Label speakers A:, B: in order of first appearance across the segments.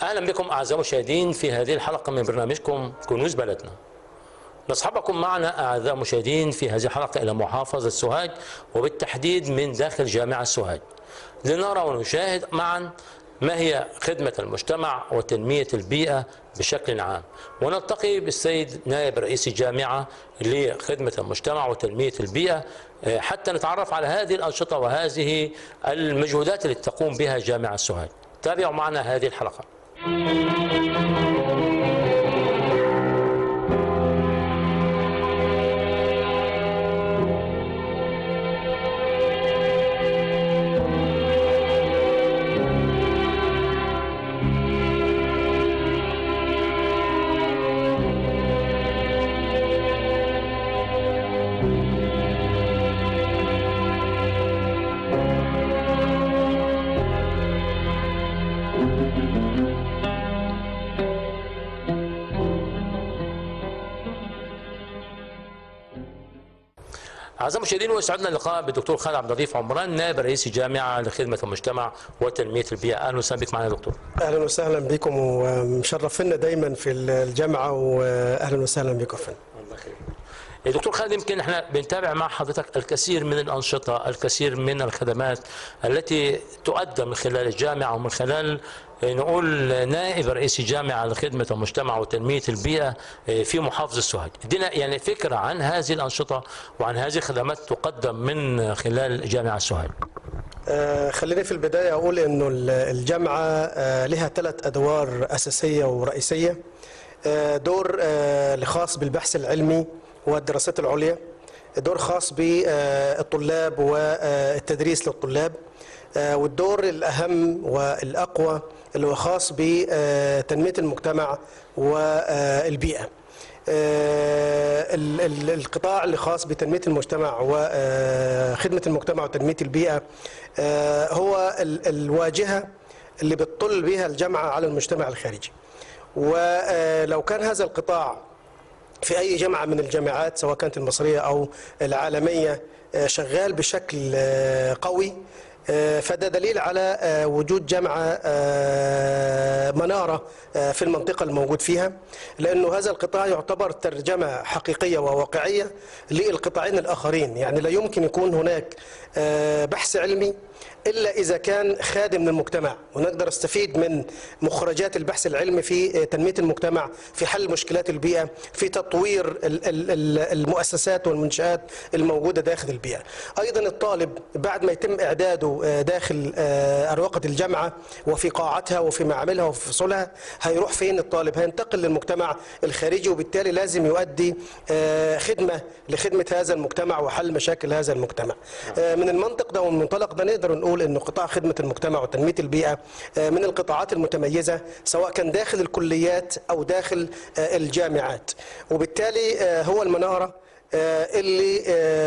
A: اهلا بكم اعزائي المشاهدين في هذه الحلقه من برنامجكم كنوز بلدنا. نصحبكم معنا اعزائي المشاهدين في هذه الحلقه الى محافظه سوهاج وبالتحديد من داخل جامعه سوهاج. لنرى ونشاهد معا ما هي خدمه المجتمع وتنميه البيئه بشكل عام. ونلتقي بالسيد نائب رئيس الجامعه لخدمه المجتمع وتنميه البيئه آه، حتى نتعرف على هذه الانشطه وهذه المجهودات التي تقوم بها جامعه سوهاج. تابعوا معنا هذه الحلقه. أعزائي المشاهدين ويسعدنا اللقاء بالدكتور خالد عبد اللطيف عمران نائب رئيس الجامعة لخدمة المجتمع وتنمية البيئة أهلا وسهلا بك معنا يا دكتور
B: اهلا وسهلا بكم ومشرفينا دايما في الجامعه واهلا وسهلا بكم فندم.
A: يا دكتور خالد يمكن احنا بنتابع مع حضرتك الكثير من الأنشطة الكثير من الخدمات التي تؤدى من خلال الجامعة ومن خلال اه، نقول نائب رئيس الجامعة لخدمة المجتمع وتنمية البيئة اه، في محافظة سوهاج ادينا يعني فكرة عن هذه الأنشطة وعن هذه الخدمات تقدم من خلال جامعة سوهاج
B: آه، خليني في البدايه اقول انه ال- الجامعه آه، لها ثلاث ادوار اساسيه ورئيسيه آه، دور آه، الخاص بالبحث العلمي والدراسات العليا دور خاص بالطلاب والتدريس للطلاب آه، والدور الاهم والاقوى اللي هو خاص بتنميه المجتمع والبيئه آه، ال- ال- القطاع اللي خاص بتنمية المجتمع وخدمة المجتمع وتنمية البيئة آه، هو ال- الواجهة اللي بتطل بها الجامعة على المجتمع الخارجي ولو كان هذا القطاع في أي جامعة من الجامعات سواء كانت المصرية أو العالمية آه، شغال بشكل آه، قوي آه، فده دليل على آه، وجود جامعة آه، منارة آه، في المنطقة الموجود فيها لأنه هذا القطاع يعتبر ترجمة حقيقية وواقعية للقطاعين الآخرين يعني لا يمكن يكون هناك آه، بحث علمي إلا إذا كان خادم للمجتمع ونقدر استفيد من مخرجات البحث العلمي في تنمية المجتمع في حل مشكلات البيئة في تطوير ال- ال- ال- المؤسسات والمنشآت الموجودة داخل البيئة أيضا الطالب بعد ما يتم إعداده آه، داخل آه، أروقة الجامعة وفي قاعتها وفي معاملها وفي فصولها هيروح فين الطالب هينتقل للمجتمع الخارجي وبالتالي لازم يؤدي آه، خدمة لخدمة هذا المجتمع وحل مشاكل هذا المجتمع آه، من المنطق ده والمنطلق ده نقدر نقول انه قطاع خدمة المجتمع وتنمية البيئة آه، من القطاعات المتميزة سواء كان داخل الكليات او داخل آه، الجامعات وبالتالي آه، هو المنارة آه، اللي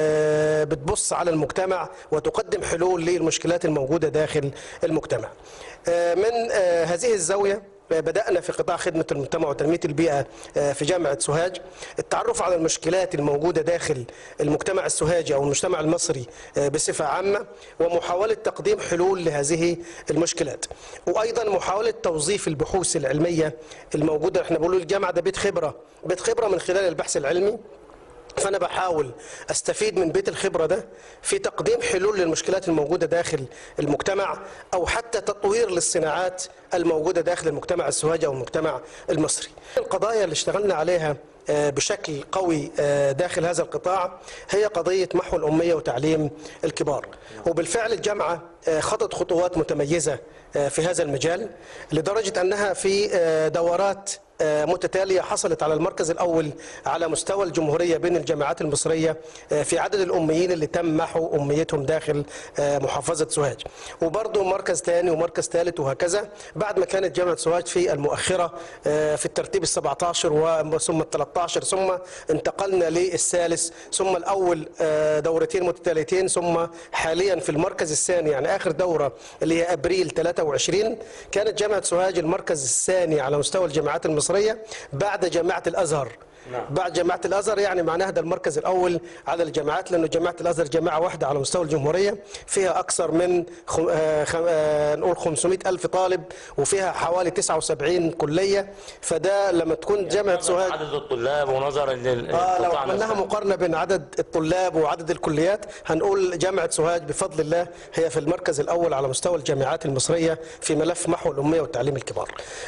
B: آه، بتبص على المجتمع وتقدم حلول للمشكلات الموجودة داخل المجتمع آه، من آه، هذه الزاوية بدأنا في قطاع خدمة المجتمع وتنمية البيئة آه، في جامعة سوهاج التعرف على المشكلات الموجودة داخل المجتمع السوهاجي أو المجتمع المصري آه، بصفة عامة ومحاولة تقديم حلول لهذه المشكلات وأيضا محاولة توظيف البحوث العلمية الموجودة احنا بنقول الجامعة ده بيت خبرة بيت خبرة من خلال البحث العلمي فأنا بحاول أستفيد من بيت الخبرة ده في تقديم حلول للمشكلات الموجودة داخل المجتمع أو حتى تطوير للصناعات الموجودة داخل المجتمع السوهاجي أو المجتمع المصري القضايا اللي اشتغلنا عليها آه، بشكل قوي آه، داخل هذا القطاع هي قضية محو الأمية وتعليم الكبار وبالفعل الجامعة آه، خطت خطوات متميزة آه، في هذا المجال لدرجة أنها في آه، دورات آه، متتالية حصلت على المركز الأول على مستوى الجمهورية بين الجامعات المصرية آه، في عدد الأميين اللي تم محو أميتهم داخل آه، محافظة سوهاج وبرضه مركز ثاني ومركز ثالث وهكذا بعد ما كانت جامعة سوهاج في المؤخرة آه، في الترتيب ال 17 و- ثم ال 13 ثم انتقلنا للثالث ثم الأول آه، دورتين متتاليتين ثم حاليا في المركز الثاني يعني آخر دورة اللي هي أبريل 23 كانت جامعة سوهاج المركز الثاني على مستوى الجامعات المصرية بعد جامعة الأزهر
A: نعم.
B: بعد جامعه الازهر يعني معناها ده المركز الاول على الجامعات لانه جامعه الازهر جامعه واحده على مستوى الجمهوريه فيها اكثر من خم... آه خم... آه نقول 500 الف طالب وفيها حوالي 79 كليه فده لما تكون جامعه سوهاج
A: عدد الطلاب ونظرا لل
B: اه لو
A: القطاع
B: عملناها
A: نفسه.
B: مقارنه بين عدد الطلاب وعدد الكليات هنقول جامعه سوهاج بفضل الله هي في المركز الاول على مستوى الجامعات المصريه في ملف محو الاميه والتعليم الكبار.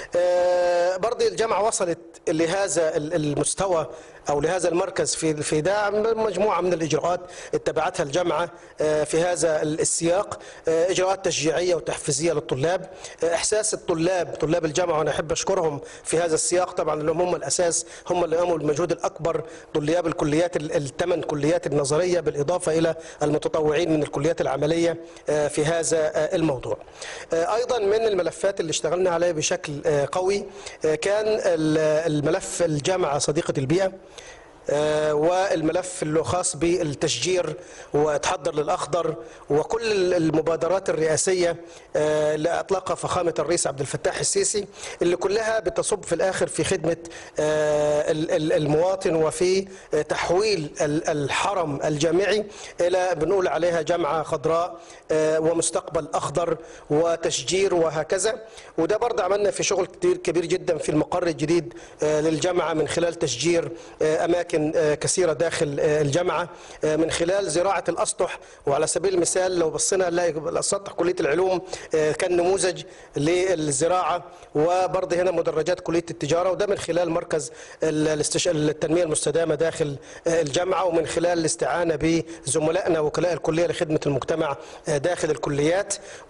B: آه برضه الجامعه وصلت لهذا ال- المستوى او لهذا المركز في في ده مجموعه من الاجراءات اتبعتها الجامعه آه، في هذا السياق آه، اجراءات تشجيعيه وتحفيزيه للطلاب آه، احساس الطلاب طلاب الجامعه وانا احب اشكرهم في هذا السياق طبعا لانهم هم الاساس هم اللي قاموا بالمجهود الاكبر طلاب الكليات ال- الثمان كليات النظريه بالاضافه الى المتطوعين من الكليات العمليه آه، في هذا آه، الموضوع. آه، ايضا من الملفات اللي اشتغلنا عليها بشكل آه، قوي آه، كان ال- الملف الجامعه صديقه البيئه آه، والملف اللي خاص بالتشجير وتحضر للاخضر وكل المبادرات الرئاسيه آه، اللي اطلقها فخامه الرئيس عبد الفتاح السيسي اللي كلها بتصب في الاخر في خدمه آه، ال- ال- المواطن وفي آه، تحويل ال- الحرم الجامعي الى بنقول عليها جامعه خضراء آه، ومستقبل اخضر وتشجير وهكذا وده برضه عملنا في شغل كتير كبير جدا في المقر الجديد آه، للجامعه من خلال تشجير آه، اماكن آه، كثيره داخل آه، الجامعه آه، من خلال زراعه الاسطح وعلى سبيل المثال لو بصينا نلاقي سطح كليه العلوم آه، كان نموذج للزراعه وبرضه هنا مدرجات كليه التجاره وده من خلال مركز ال- الاستش... التنميه المستدامه داخل آه، الجامعه ومن خلال الاستعانه بزملائنا وكلاء الكليه لخدمه المجتمع آه، داخل الكليات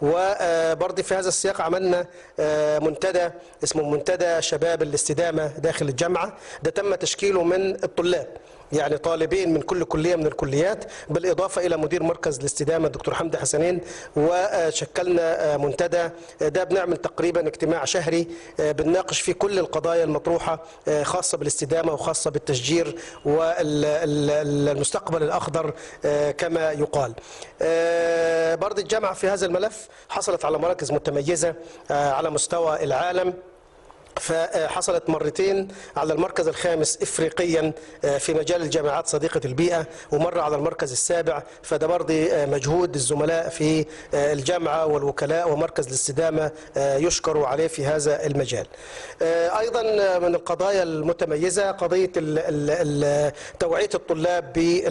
B: وبرضه في هذا السياق عملنا آه، منتدى اسمه منتدى شباب الاستدامه داخل الجامعه ده تم تشكيله من الطلاب يعني طالبين من كل كليه من الكليات بالاضافه الى مدير مركز الاستدامه الدكتور حمدي حسنين وشكلنا منتدى ده بنعمل تقريبا اجتماع شهري بنناقش فيه كل القضايا المطروحه خاصه بالاستدامه وخاصه بالتشجير والمستقبل الاخضر كما يقال. برضه الجامعه في هذا الملف حصلت على مراكز متميزه على مستوى العالم فحصلت مرتين على المركز الخامس افريقيا في مجال الجامعات صديقه البيئه ومره على المركز السابع فده برضه مجهود الزملاء في الجامعه والوكلاء ومركز الاستدامه يشكروا عليه في هذا المجال. ايضا من القضايا المتميزه قضيه ال- ال- ال- توعيه الطلاب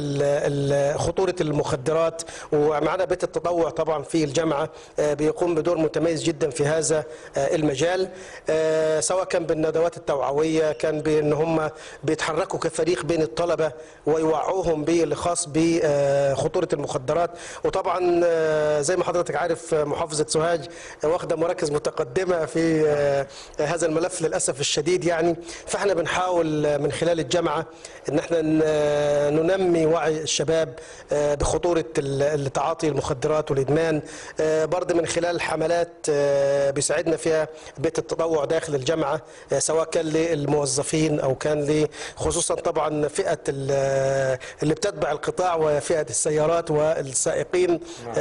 B: بخطوره المخدرات ومعنا بيت التطوع طبعا في الجامعه بيقوم بدور متميز جدا في هذا المجال سواء كان بالندوات التوعويه كان بان هم بيتحركوا كفريق بين الطلبه ويوعوهم باللي خاص بخطوره المخدرات وطبعا زي ما حضرتك عارف محافظه سوهاج واخده مراكز متقدمه في هذا الملف للاسف الشديد يعني فاحنا بنحاول من خلال الجامعه ان احنا ننمي وعي الشباب بخطوره التعاطي المخدرات والادمان برضه من خلال حملات بيساعدنا فيها بيت التطوع داخل الجامعه سواء كان للموظفين او كان خصوصا طبعا فئه اللي بتتبع القطاع وفئه السيارات والسائقين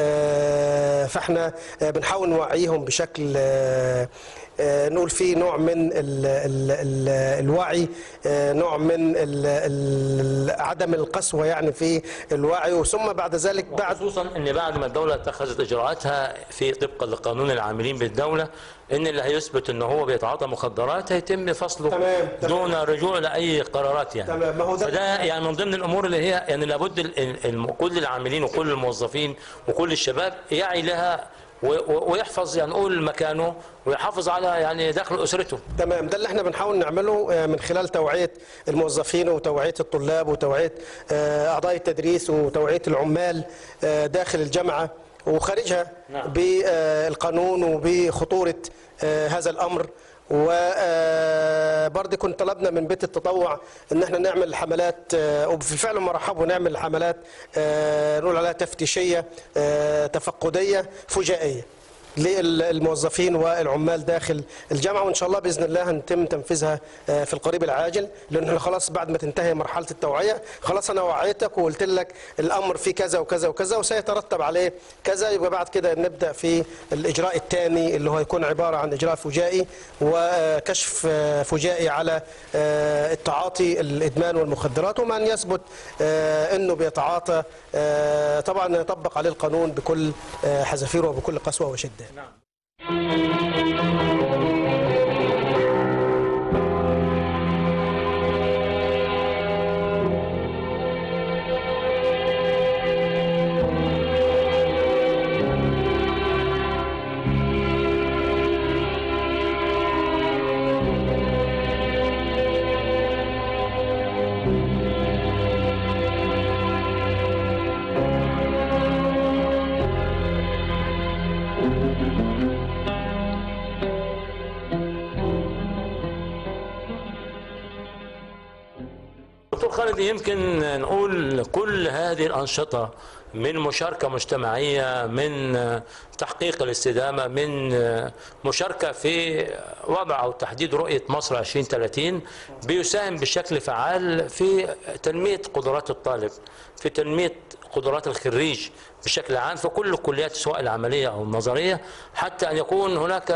B: فاحنا بنحاول نوعيهم بشكل نقول فيه نوع من ال ال ال الوعي نوع من ال ال عدم القسوة يعني في الوعي ثم بعد ذلك بعد
A: خصوصا ان بعد ما الدوله اتخذت اجراءاتها في طبقا لقانون العاملين بالدوله ان اللي هيثبت ان هو بيتعاطى مخدرات هيتم فصله
B: تمام، تمام.
A: دون رجوع لاي قرارات يعني
B: تمام، ما هو ده-
A: فده يعني من ضمن الامور اللي هي يعني لابد ال- ال- الم- كل العاملين وكل الموظفين وكل الشباب يعي لها و- و- ويحفظ يعني نقول مكانه ويحافظ على يعني دخل اسرته
B: تمام ده اللي احنا بنحاول نعمله آه، من خلال توعية الموظفين وتوعية الطلاب وتوعية آه، أعضاء التدريس وتوعية العمال آه، داخل الجامعة وخارجها
A: نعم.
B: بالقانون وبخطورة آه، هذا الأمر وبرضه كنت طلبنا من بيت التطوع ان احنا نعمل حملات آه، وبالفعل هم رحبوا نعمل حملات آه، نقول عليها تفتيشيه آه، تفقديه فجائيه للموظفين والعمال داخل الجامعه وان شاء الله باذن الله هنتم تنفيذها آه، في القريب العاجل لان احنا خلاص بعد ما تنتهي مرحله التوعيه خلاص انا وعيتك وقلت لك الامر فيه كذا وكذا وكذا وسيترتب عليه كذا يبقى بعد كده نبدا في الاجراء الثاني اللي هو يكون عباره عن اجراء فجائي وكشف آه، فجائي على آه، التعاطي الادمان والمخدرات ومن يثبت آه، انه بيتعاطى آه، طبعا يطبق عليه القانون بكل آه، حذافيره وبكل قسوه وشده
A: دكتور خالد يمكن نقول كل هذه الأنشطة من مشاركة مجتمعية من تحقيق الاستدامة من مشاركة في وضع أو تحديد رؤية مصر 2030 بيساهم بشكل فعال في تنمية قدرات الطالب في تنمية قدرات الخريج بشكل عام في كل الكليات سواء العملية أو النظرية حتى أن يكون هناك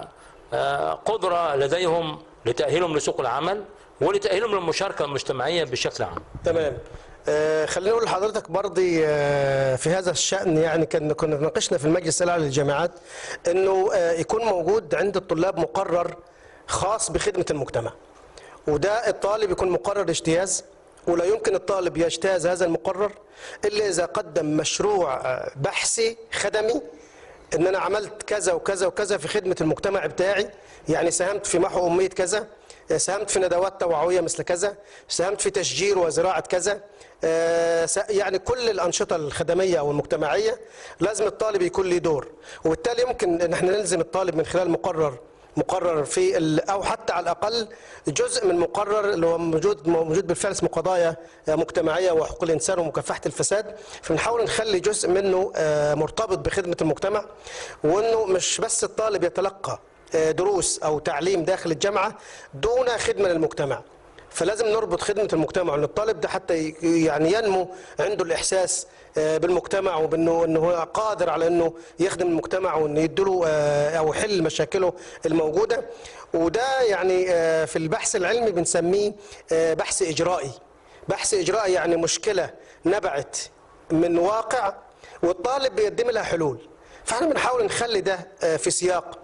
A: آه، قدرة لديهم لتأهيلهم لسوق العمل ولتأهيلهم للمشاركة المجتمعية بشكل عام
B: تمام آه، خليني اقول لحضرتك برضي آه، في هذا الشأن يعني كان كنا ناقشنا في المجلس الاعلى للجامعات انه آه، يكون موجود عند الطلاب مقرر خاص بخدمة المجتمع وده الطالب يكون مقرر اجتياز ولا يمكن الطالب يجتاز هذا المقرر الا اذا قدم مشروع آه، بحثي خدمي ان انا عملت كذا وكذا وكذا في خدمه المجتمع بتاعي يعني ساهمت في محو اميه كذا ساهمت في ندوات توعويه مثل كذا ساهمت في تشجير وزراعه كذا آه، س- يعني كل الانشطه الخدميه او المجتمعيه لازم الطالب يكون له دور وبالتالي يمكن ان احنا نلزم الطالب من خلال مقرر مقرر في ال- او حتى على الاقل جزء من مقرر اللي هو موجود موجود بالفعل اسمه قضايا مجتمعيه وحقوق الانسان ومكافحه الفساد فبنحاول نخلي جزء منه آه، مرتبط بخدمه المجتمع وانه مش بس الطالب يتلقى آه، دروس او تعليم داخل الجامعه دون خدمه للمجتمع فلازم نربط خدمه المجتمع ان الطالب ده حتى ي- يعني ينمو عنده الاحساس آه، بالمجتمع وبانه انه هو قادر على انه يخدم المجتمع وانه يديله آه، او يحل مشاكله الموجوده وده يعني آه، في البحث العلمي بنسميه آه، بحث اجرائي بحث اجرائي يعني مشكله نبعت من واقع والطالب بيقدم لها حلول فاحنا بنحاول نخلي ده آه، في سياق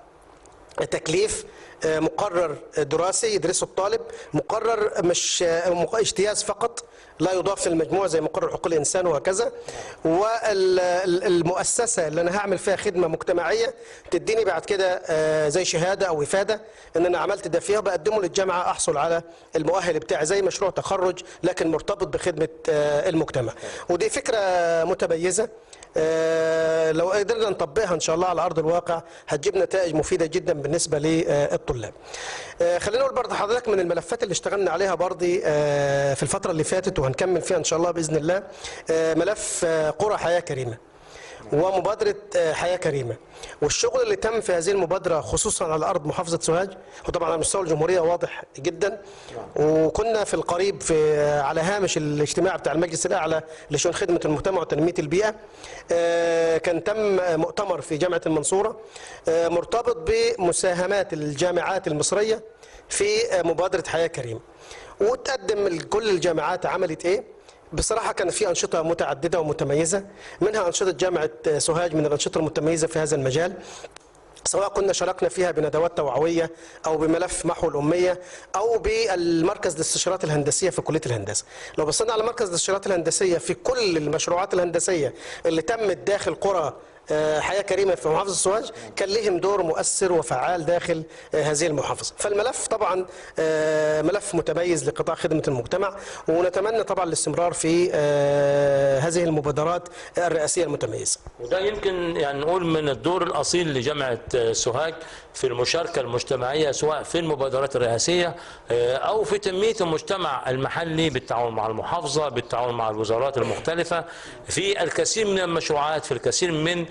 B: تكليف آه، مقرر دراسي يدرسه الطالب مقرر مش آه، مق- اجتياز فقط لا يضاف للمجموع زي مقرر حقوق الانسان وهكذا والمؤسسه اللي انا هعمل فيها خدمه مجتمعيه تديني بعد كده آه، زي شهاده او افاده ان انا عملت ده فيها بقدمه للجامعه احصل على المؤهل بتاعي زي مشروع تخرج لكن مرتبط بخدمه آه، المجتمع ودي فكره متميزه آه، لو قدرنا نطبقها ان شاء الله على ارض الواقع هتجيب نتائج مفيده جدا بالنسبه للطلاب. آه، خلينا نقول برضه حضرتك من الملفات اللي اشتغلنا عليها برضه آه، في الفتره اللي فاتت وهنكمل فيها ان شاء الله باذن الله آه، ملف آه، قرى حياه كريمه. ومبادرة آه، حياة كريمة والشغل اللي تم في هذه المبادرة خصوصا على أرض محافظة سوهاج وطبعا على مستوى الجمهورية واضح جدا وكنا في القريب في آه، على هامش الاجتماع بتاع المجلس الأعلى لشؤون خدمة المجتمع وتنمية البيئة آه، كان تم آه، مؤتمر في جامعة المنصورة آه، مرتبط بمساهمات الجامعات المصرية في آه، مبادرة حياة كريمة وتقدم كل الجامعات عملت ايه بصراحة كان في أنشطة متعددة ومتميزة منها أنشطة جامعة سوهاج من الأنشطة المتميزة في هذا المجال سواء كنا شاركنا فيها بندوات توعوية أو بملف محو الأمية أو بالمركز للاستشارات الهندسية في كلية الهندسة لو بصينا على مركز الاستشارات الهندسية في كل المشروعات الهندسية اللي تمت داخل قرى آه، حياة كريمة في محافظة السوهاج كان لهم دور مؤثر وفعال داخل آه، هذه المحافظة فالملف طبعا آه، ملف متميز لقطاع خدمة المجتمع ونتمنى طبعا الاستمرار في آه، هذه المبادرات الرئاسية المتميزة
A: وده يمكن يعني نقول من الدور الاصيل لجامعه سوهاج في المشاركه المجتمعيه سواء في المبادرات الرئاسيه آه، او في تنميه المجتمع المحلي بالتعاون مع المحافظه بالتعاون مع الوزارات المختلفه في الكثير من المشروعات في الكثير من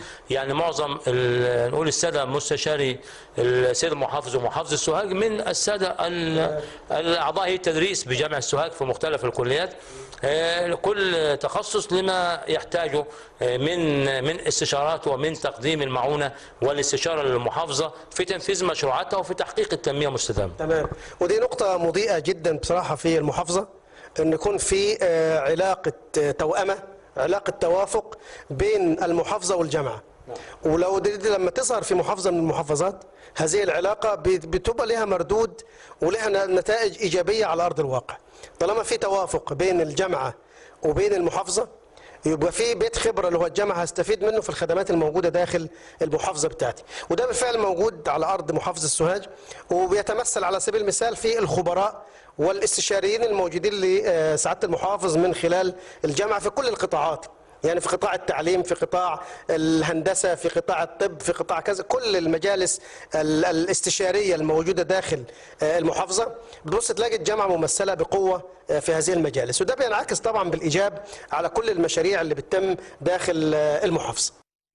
A: يعني معظم ال- نقول الساده مستشاري السيد المحافظ ومحافظ السوهاج من الساده ال- الاعضاء هيئه التدريس بجامعه السوهاج في مختلف الكليات آه، كل تخصص لما يحتاجه آه، من من استشارات ومن تقديم المعونه والاستشاره للمحافظه في تنفيذ مشروعاتها وفي تحقيق التنميه المستدامه.
B: تمام ودي نقطة مضيئة جدا بصراحة في المحافظة أن يكون في آه، علاقة آه، توأمة علاقة توافق بين المحافظة والجامعة ولو دي دي لما تظهر في محافظة من المحافظات هذه العلاقة بت- بتبقى لها مردود ولها ن- نتائج إيجابية على أرض الواقع طالما في توافق بين الجامعة وبين المحافظة يبقى في بيت خبره اللي هو الجامعه هستفيد منه في الخدمات الموجوده داخل المحافظه بتاعتي وده بالفعل موجود على ارض محافظه السوهاج وبيتمثل على سبيل المثال في الخبراء والاستشاريين الموجودين لسعاده المحافظ من خلال الجامعه في كل القطاعات يعني في قطاع التعليم في قطاع الهندسه في قطاع الطب في قطاع كذا كل المجالس ال- الاستشاريه الموجوده داخل آه، المحافظه بتبص تلاقي الجامعه ممثله بقوه آه، في هذه المجالس وده بينعكس طبعا بالايجاب على كل المشاريع اللي بتتم داخل آه، المحافظه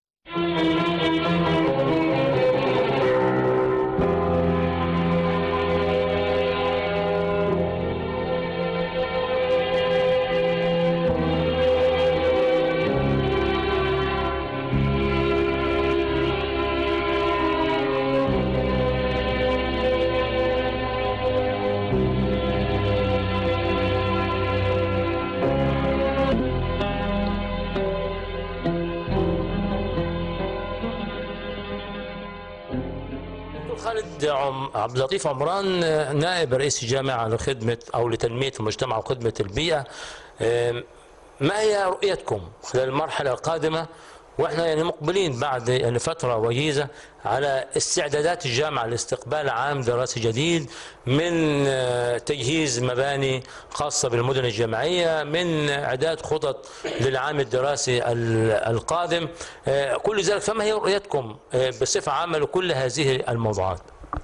A: دكتور خالد عم عبد اللطيف عمران آه، نائب رئيس الجامعه لخدمه او لتنميه المجتمع وخدمه البيئه آم، ما هي رؤيتكم خلال المرحله القادمه واحنا يعني مقبلين بعد يعني فتره وجيزه على استعدادات الجامعه لاستقبال عام دراسي جديد من آه، تجهيز مباني خاصه بالمدن الجامعيه من اعداد خطط للعام الدراسي ال- القادم آه، كل ذلك فما هي رؤيتكم آه، بصفه عامه لكل هذه الموضوعات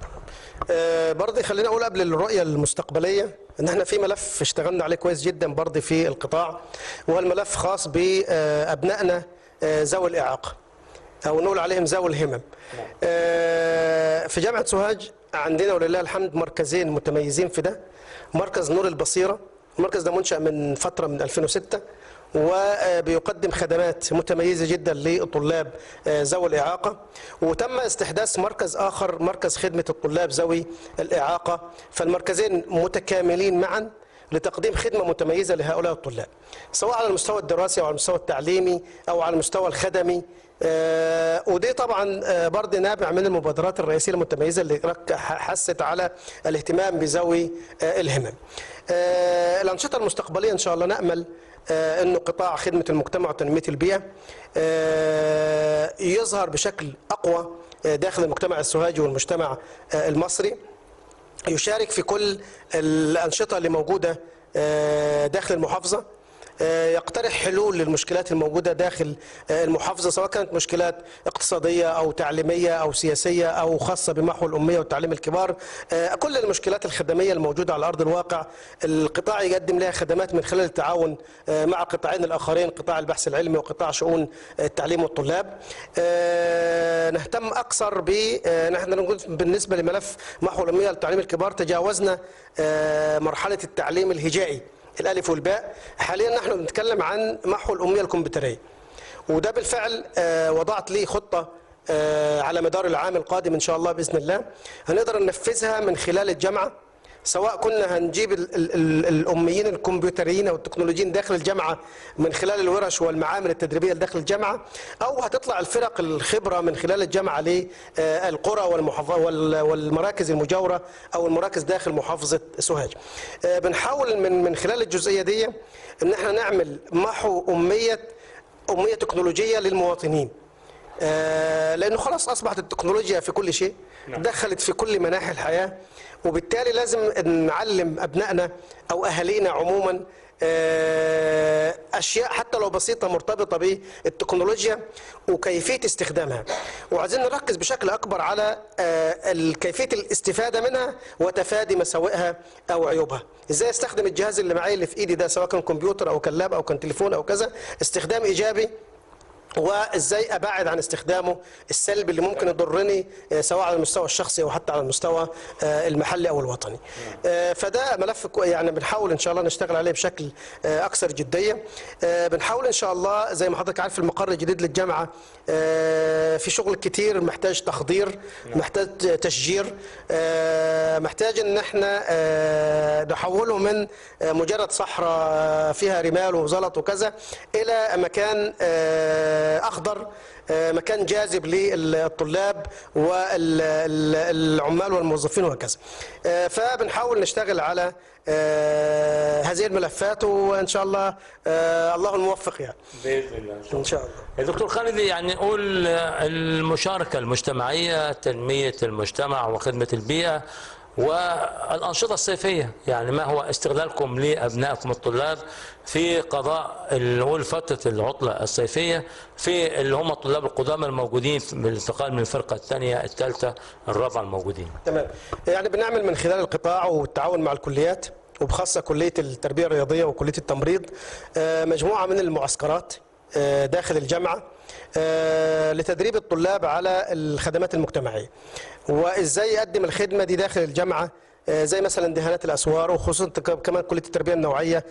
B: آه، برضه خليني اقول قبل الرؤيه المستقبليه ان احنا في ملف اشتغلنا عليه كويس جدا برضه في القطاع وهو الملف خاص بابنائنا ذوي الاعاقه او نقول عليهم ذوي الهمم آه، في جامعه سوهاج عندنا ولله الحمد مركزين متميزين في ده مركز نور البصيره المركز ده منشأ من فتره من 2006 وبيقدم خدمات متميزة جدا للطلاب آه، ذوي الإعاقة وتم استحداث مركز آخر مركز خدمة الطلاب ذوي الإعاقة فالمركزين متكاملين معا لتقديم خدمة متميزة لهؤلاء الطلاب سواء على المستوى الدراسي أو على المستوى التعليمي أو على المستوى الخدمي آه، ودي طبعا آه، برضه نابع من المبادرات الرئيسيه المتميزه اللي رك- ح- حست على الاهتمام بذوي آه، الهمم. آه، الانشطه المستقبليه ان شاء الله نامل آه، انه قطاع خدمه المجتمع وتنميه البيئه آه، يظهر بشكل اقوى آه، داخل المجتمع السوهاجي والمجتمع آه، المصري. يشارك في كل الأنشطة اللي موجودة آه، داخل المحافظة آه، يقترح حلول للمشكلات الموجودة داخل آه، المحافظة سواء كانت مشكلات اقتصادية أو تعليمية أو سياسية أو خاصة بمحو الأمية والتعليم الكبار آه، كل المشكلات الخدمية الموجودة على أرض الواقع القطاع يقدم لها خدمات من خلال التعاون آه، مع قطاعين الآخرين قطاع البحث العلمي وقطاع شؤون التعليم والطلاب آه، نهتم أكثر ب آه، نحن نقول بالنسبة لملف محو الأمية والتعليم الكبار تجاوزنا آه، مرحلة التعليم الهجائي الألف والباء حاليا نحن بنتكلم عن محو الأمية الكمبيوترية وده بالفعل آه، وضعت لي خطة آه، على مدار العام القادم إن شاء الله بإذن الله هنقدر ننفذها من خلال الجامعة سواء كنا هنجيب ال ال ال الاميين الكمبيوتريين او التكنولوجيين داخل الجامعه من خلال الورش والمعامل التدريبيه اللي داخل الجامعه او هتطلع الفرق الخبره من خلال الجامعه للقرى والمحافظه وال- والمراكز المجاوره او المراكز داخل محافظه سوهاج. آه، بنحاول من من خلال الجزئيه دي ان احنا نعمل محو اميه اميه تكنولوجيه للمواطنين. آه، لانه خلاص اصبحت التكنولوجيا في كل شيء دخلت في كل مناحي الحياه وبالتالي لازم نعلم ابنائنا او اهالينا عموما آه، اشياء حتى لو بسيطه مرتبطه بالتكنولوجيا وكيفيه استخدامها وعايزين نركز بشكل اكبر على آه، ال- كيفيه الاستفاده منها وتفادي مساوئها او عيوبها ازاي استخدم الجهاز اللي معايا اللي في ايدي ده سواء كان كمبيوتر او كان لاب او كان تليفون او كذا استخدام ايجابي وازاي ابعد عن استخدامه السلبي اللي ممكن يضرني آه، سواء على المستوى الشخصي او حتى على المستوى آه، المحلي او الوطني. آه، فده ملف كو- يعني بنحاول ان شاء الله نشتغل عليه بشكل آه، اكثر جديه. آه، بنحاول ان شاء الله زي ما حضرتك عارف المقر الجديد للجامعه آه، في شغل كتير محتاج تخضير محتاج تشجير آه، محتاج ان احنا آه، نحوله من آه، مجرد صحراء آه، فيها رمال وزلط وكذا الى مكان آه، اخضر آه، مكان جاذب للطلاب والعمال والموظفين وهكذا آه، فبنحاول نشتغل على آه، هذه الملفات وان شاء الله آه، الله الموفق يعني
A: باذن الله
B: ان شاء الله
A: يا دكتور خالد يعني نقول المشاركة المجتمعية تنمية المجتمع وخدمة البيئة والأنشطة الصيفية يعني ما هو استغلالكم لأبنائكم الطلاب في قضاء اللي نقول فترة العطلة الصيفية في اللي هم الطلاب القدامى الموجودين في- بالانتقال من الفرقة الثانية الثالثة الرابعة الموجودين
B: تمام يعني بنعمل من خلال القطاع والتعاون مع الكليات وبخاصة كلية التربية الرياضية وكلية التمريض آه، مجموعة من المعسكرات آه، داخل الجامعة آه، لتدريب الطلاب على الخدمات المجتمعية وإزاي يقدم الخدمة دي داخل الجامعة آه، زي مثلا دهانات الاسوار وخصوصا ك- كمان كليه التربيه النوعيه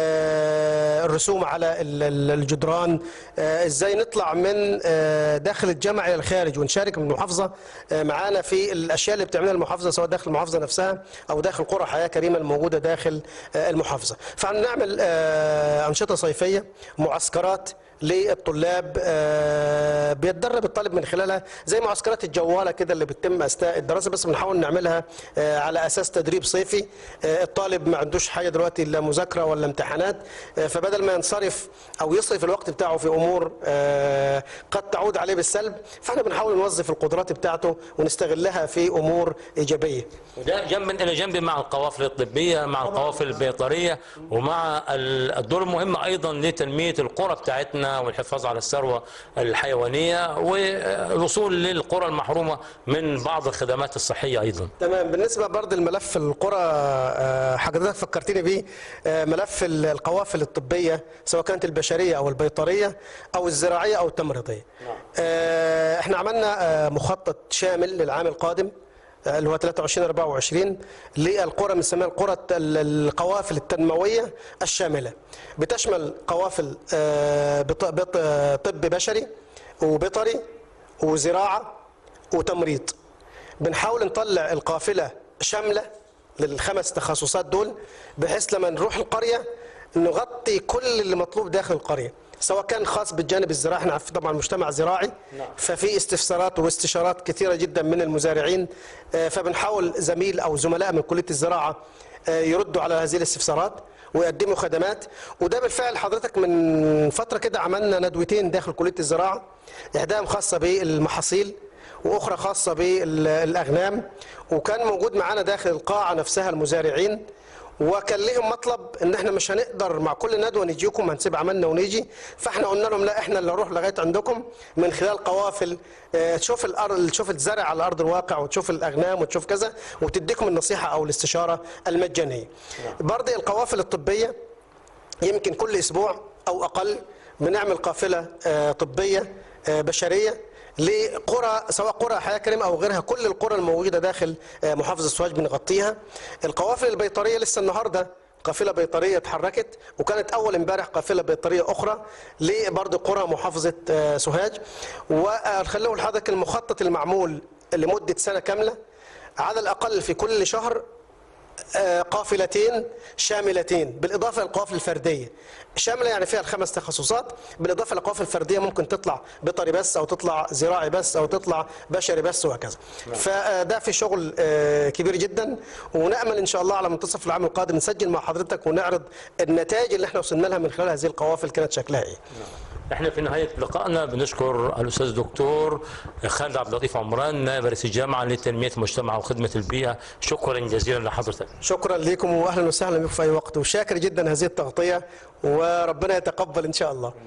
B: آه، الرسوم على ال- ال- الجدران آه، ازاي نطلع من آه، داخل الجامعه الى الخارج ونشارك من المحافظه آه، معانا في الاشياء اللي بتعملها المحافظه سواء داخل المحافظه نفسها او داخل قرى حياه كريمه الموجوده داخل آه، المحافظه فهنعمل آه، انشطه صيفيه معسكرات للطلاب آه، بيتدرب الطالب من خلالها زي معسكرات الجواله كده اللي بتتم اثناء الدراسه بس بنحاول نعملها آه، على اساس تدريب صيفي آه، الطالب ما عندوش حاجه دلوقتي الا مذاكره ولا امتحانات آه، فبدل ما ينصرف او يصرف الوقت بتاعه في امور آه، قد تعود عليه بالسلب فاحنا بنحاول نوظف القدرات بتاعته ونستغلها في امور ايجابيه
A: وده جنبا الى جنب مع القوافل الطبيه مع القوافل البيطريه ومع ال- الدور المهم ايضا لتنميه القرى بتاعتنا والحفاظ على الثروه الحيوانيه والوصول للقرى المحرومه من بعض الخدمات الصحيه ايضا.
B: تمام بالنسبه برضه الملف القرى آه، حضرتك فكرتني بيه آه، ملف ال- القوافل الطبيه سواء كانت البشريه او البيطريه او الزراعيه او التمريضيه آه، احنا عملنا آه، مخطط شامل للعام القادم آه، اللي هو 23 24 للقرى بنسميها القرى الت- ال- القوافل التنمويه الشامله بتشمل قوافل آه، بط- بط- آه، طب بشري وبيطري وزراعه وتمريض بنحاول نطلع القافله شامله للخمس تخصصات دول بحيث لما نروح القريه نغطي كل اللي مطلوب داخل القريه سواء كان خاص بالجانب الزراعي احنا عارفين طبعا مجتمع زراعي ففي استفسارات واستشارات كثيره جدا من المزارعين آه، فبنحاول زميل او زملاء من كليه الزراعه آه، يردوا على هذه الاستفسارات ويقدموا خدمات وده بالفعل حضرتك من فتره كده عملنا ندوتين داخل كليه الزراعه احداهم خاصه بالمحاصيل واخرى خاصه بالاغنام وكان موجود معانا داخل القاعه نفسها المزارعين وكان لهم مطلب ان احنا مش هنقدر مع كل ندوه نجيكم هنسيب عملنا ونيجي فاحنا قلنا لهم لا احنا اللي نروح لغايه عندكم من خلال قوافل آه، تشوف الارض تشوف الزرع على ارض الواقع وتشوف الاغنام وتشوف كذا وتديكم النصيحه او الاستشاره المجانيه. برضه القوافل الطبيه يمكن كل اسبوع او اقل بنعمل قافله آه، طبيه آه، بشريه لقرى سواء قرى حياه كريمه او غيرها كل القرى الموجوده داخل آه، محافظه سوهاج بنغطيها القوافل البيطريه لسه النهارده قافله بيطريه اتحركت وكانت اول امبارح قافله بيطريه اخرى لبرضه قرى محافظه آه، سوهاج وخلوا لحضرتك المخطط المعمول لمده سنه كامله على الاقل في كل شهر آه، قافلتين شاملتين بالإضافة للقوافل الفردية شاملة يعني فيها الخمس تخصصات بالإضافة للقوافل الفردية ممكن تطلع بيطري بس أو تطلع زراعي بس أو تطلع بشري بس وهكذا فده في شغل آه، كبير جدا ونأمل إن شاء الله على منتصف العام القادم نسجل مع حضرتك ونعرض النتائج اللي احنا وصلنا لها من خلال هذه القوافل كانت شكلها ايه
A: احنا في نهايه لقائنا بنشكر الاستاذ الدكتور خالد عبد اللطيف عمران نائب رئيس الجامعه لتنميه المجتمع وخدمه البيئه شكرا جزيلا لحضرتك
B: شكرا لكم واهلا وسهلا بكم في اي وقت وشاكر جدا هذه التغطيه وربنا يتقبل ان شاء الله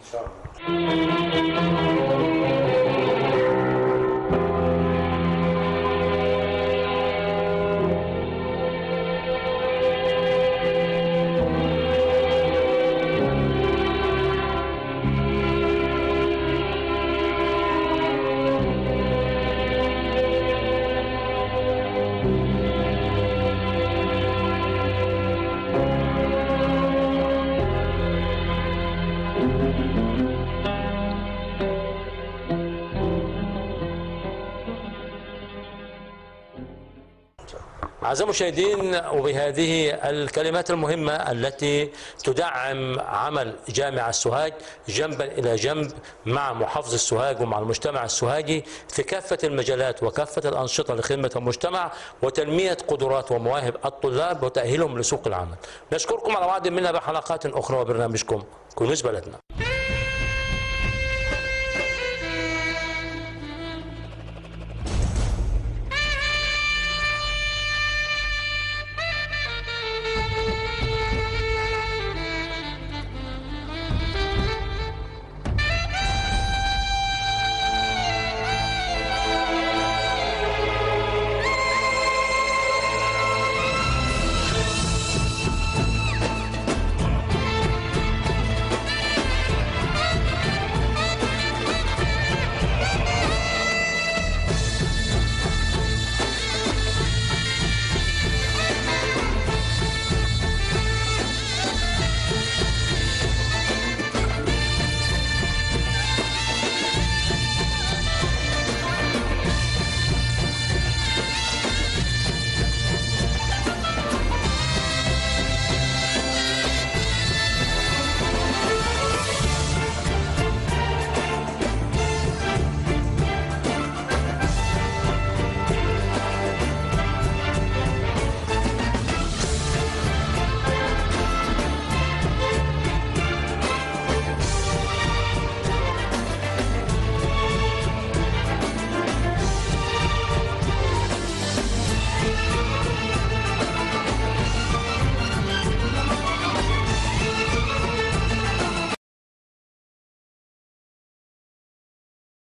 A: أعزائي المشاهدين وبهذه الكلمات المهمة التي تدعم عمل جامعة السوهاج جنبا إلى جنب مع محافظ السوهاج ومع المجتمع السوهاجي في كافة المجالات وكافة الأنشطة لخدمة المجتمع وتنمية قدرات ومواهب الطلاب وتأهيلهم لسوق العمل نشكركم على وعد منا بحلقات أخرى وبرنامجكم كنوز بلدنا